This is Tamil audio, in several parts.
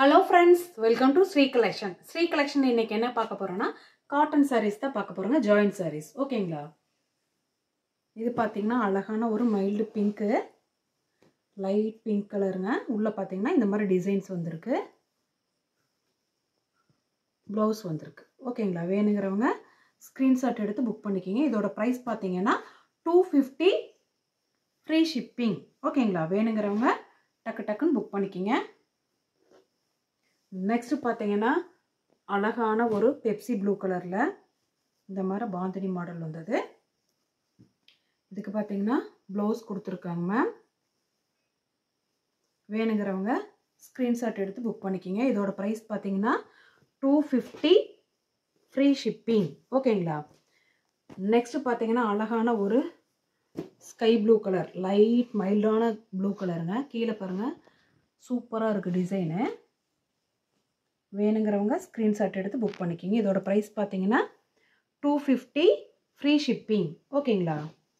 hello friends welcome to Sri collection Sri collection இன்னைக்கு என்ன பார்க்க போறோம்னா காட்டன் சாரீஸ் தான் பார்க்க போறோங்க ஜாயின்ட் சாரீஸ் ஓகேங்களா இது பார்த்தீங்கன்னா அழகான ஒரு மைல்டு பிங்க்கு லைட் பிங்க் கலருங்க உள்ளே பார்த்தீங்கன்னா இந்த மாதிரி டிசைன்ஸ் வந்திருக்கு ப்ளவுஸ் வந்திருக்கு ஓகேங்களா வேணுங்கிறவங்க ஸ்க்ரீன்ஷாட் எடுத்து புக் பண்ணிக்கிங்க இதோட ப்ரைஸ் பார்த்தீங்கன்னா டூ ஃபிஃப்டி ஃப்ரீ ஷிப்பிங் ஓகேங்களா வேணுங்கிறவங்க டக்கு டக்குன்னு புக் பண்ணிக்கிங்க நெக்ஸ்ட் பார்த்தீங்கன்னா அழகான ஒரு பெப்சி ப்ளூ கலரில் இந்த மாதிரி பாந்தினி மாடல் வந்தது இதுக்கு பார்த்தீங்கன்னா ப்ளவுஸ் கொடுத்துருக்காங்க மேம் வேணுங்கிறவங்க ஸ்க்ரீன்ஷாட் எடுத்து புக் பண்ணிக்கிங்க இதோட ப்ரைஸ் பார்த்தீங்கன்னா டூ ஃபிஃப்டி ஃப்ரீ ஷிப்பிங் ஓகேங்களா நெக்ஸ்ட் பார்த்தீங்கன்னா அழகான ஒரு ஸ்கை ப்ளூ கலர் லைட் மைல்டான ப்ளூ கலருங்க கீழே பாருங்கள் சூப்பராக இருக்குது டிசைனு வேணுங்கிறவங்க ஸ்க்ரீன்ஷாட் எடுத்து புக் பண்ணிக்கிங்க இதோட ப்ரைஸ் பார்த்தீங்கன்னா டூ ஃபிஃப்டி ஃப்ரீ ஷிப்பிங் ஓகேங்களா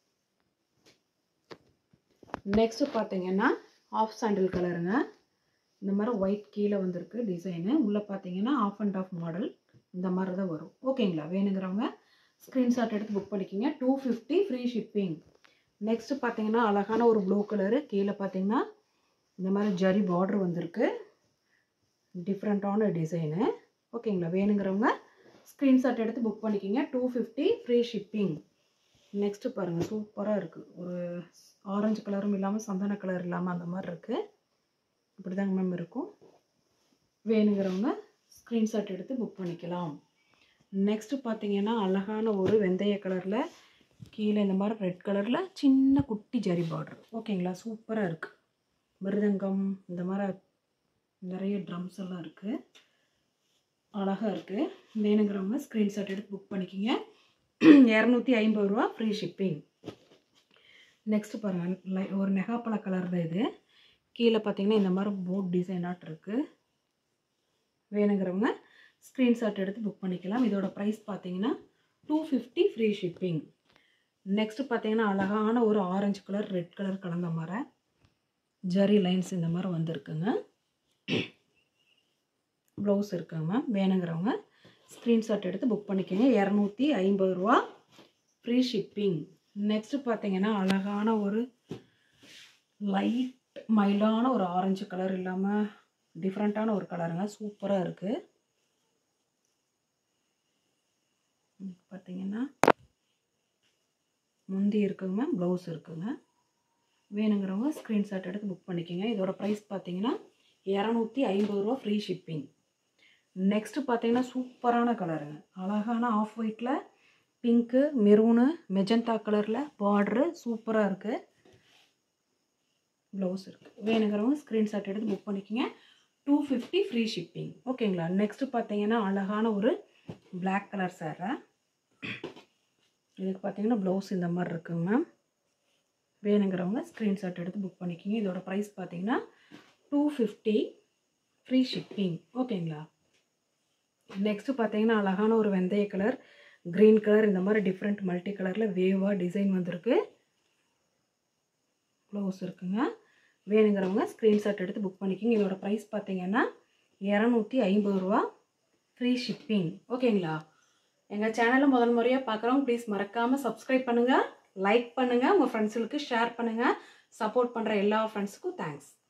நெக்ஸ்ட்டு பார்த்தீங்கன்னா ஆஃப் சாண்டில் கலருங்க இந்த மாதிரி ஒயிட் கீழே வந்திருக்கு டிசைனு உள்ளே பார்த்தீங்கன்னா ஆஃப் அண்ட் ஆஃப் மாடல் இந்த மாதிரி தான் வரும் ஓகேங்களா வேணுங்கிறவங்க ஸ்க்ரீன்ஷாட் எடுத்து புக் பண்ணிக்கிங்க two fifty free shipping next பார்த்தீங்கன்னா அழகான ஒரு ப்ளூ கலரு கீழே பார்த்தீங்கன்னா இந்த மாதிரி ஜரி பார்டர் வந்திருக்கு டிஃப்ரெண்ட்டான டிசைனு ஓகேங்களா வேணுங்கிறவங்க ஸ்க்ரீன்ஷாட் எடுத்து புக் பண்ணிக்கிங்க two fifty free shipping next பாருங்கள் சூப்பராக இருக்குது ஒரு ஆரஞ்சு கலரும் இல்லாமல் சந்தன கலர் இல்லாமல் அந்த மாதிரி இருக்குது இப்படி தாங்க மேம் இருக்கும் வேணுங்கிறவங்க ஸ்க்ரீன்ஷாட் எடுத்து புக் பண்ணிக்கலாம் நெக்ஸ்ட்டு பார்த்தீங்கன்னா அழகான ஒரு வெந்தய கலரில் கீழே இந்த மாதிரி ரெட் கலரில் சின்ன குட்டி ஜரி பார்டர் ஓகேங்களா சூப்பராக இருக்குது மிருதங்கம் இந்த மாதிரி நிறைய ட்ரம்ஸ் எல்லாம் இருக்குது அழகாக இருக்குது வேணுங்கிறவங்க ஸ்க்ரீன்ஷாட் எடுத்து புக் பண்ணிக்கிங்க இரநூத்தி ஐம்பது ரூபா ஃப்ரீ ஷிப்பிங் நெக்ஸ்ட் பாருங்கள் லை ஒரு நெகாப்பழ கலர் தான் இது கீழே பார்த்தீங்கன்னா இந்த மாதிரி போட் டிசைனாட் இருக்குது வேணுங்கிறவங்க ஸ்க்ரீன்ஷாட் எடுத்து புக் பண்ணிக்கலாம் இதோட ப்ரைஸ் பார்த்தீங்கன்னா two fifty free shipping next பார்த்தீங்கன்னா அழகான ஒரு ஆரஞ்சு கலர் ரெட் கலர் கலந்த மாதிரி ஜரி லைன்ஸ் இந்த மாதிரி வந்திருக்குங்க ப்ளவுஸ் இருக்குங்க மேம் வேணுங்கிறவங்க ஸ்க்ரீன்ஷாட் எடுத்து புக் பண்ணிக்கோங்க இரநூத்தி ஐம்பது ரூபா ஃப்ரீ ஷிப்பிங் நெக்ஸ்ட்டு பார்த்தீங்கன்னா அழகான ஒரு லைட் மைல்டான ஒரு ஆரஞ்சு கலர் இல்லாமல் டிஃப்ரெண்ட்டான ஒரு கலருங்க சூப்பராக இருக்குது பார்த்தீங்கன்னா முந்தி இருக்குங்க மேம் ப்ளவுஸ் இருக்குங்க வேணுங்கிறவங்க ஸ்க்ரீன்ஷாட் எடுத்து புக் பண்ணிக்கோங்க இதோட ப்ரைஸ் பார்த்தீங்கன்னா இரநூத்தி ஐம்பது ரூபா ஃப்ரீ ஷிப்பிங் நெக்ஸ்ட்டு பார்த்தீங்கன்னா சூப்பரான கலருங்க அழகான ஆஃப் ஒயிட்டில் பிங்க்கு மெரூனு மெஜந்தா கலரில் பார்ட்ரு சூப்பராக இருக்குது ப்ளவுஸ் இருக்குது வேணுங்கிறவங்க ஸ்க்ரீன்ஷாட் எடுத்து புக் பண்ணிக்கோங்க டூ ஃபிஃப்டி ஃப்ரீ ஷிப்பிங் ஓகேங்களா நெக்ஸ்ட்டு பார்த்தீங்கன்னா அழகான ஒரு பிளாக் கலர் சேரை இதுக்கு பார்த்தீங்கன்னா ப்ளவுஸ் இந்த மாதிரி இருக்குங்க மேம் வேணுங்கிறவங்க ஸ்க்ரீன்ஷாட் எடுத்து புக் பண்ணிக்கிங்க இதோட ப்ரைஸ் பார்த்தீங்கன்னா டூ ஃபிஃப்டி ஃப்ரீ ஷிப்பிங் ஓகேங்களா நெக்ஸ்ட்டு பார்த்தீங்கன்னா அழகான ஒரு வெந்தய கலர் க்ரீன் கலர் இந்த மாதிரி டிஃப்ரெண்ட் மல்டி கலரில் வேவாக டிசைன் வந்திருக்கு ப்ளவுஸ் இருக்குங்க வேணுங்கிறவங்க ஸ்க்ரீன்ஷாட் எடுத்து புக் பண்ணிக்கிங்க இதோட ப்ரைஸ் பார்த்தீங்கன்னா இரநூத்தி ஐம்பது ரூபா ஃப்ரீ ஷிப்பிங் ஓகேங்களா எங்கள் சேனலை முதல் முறையாக பார்க்குறவங்க ப்ளீஸ் மறக்காமல் சப்ஸ்கிரைப் பண்ணுங்கள் லைக் பண்ணுங்கள் உங்கள் ஃப்ரெண்ட்ஸுகளுக்கு ஷேர் பண்ணுங்கள் சப்போர்ட் பண்ணுற எல்லா ஃப்ரெண்ட்ஸுக்கும் தேங்க்ஸ்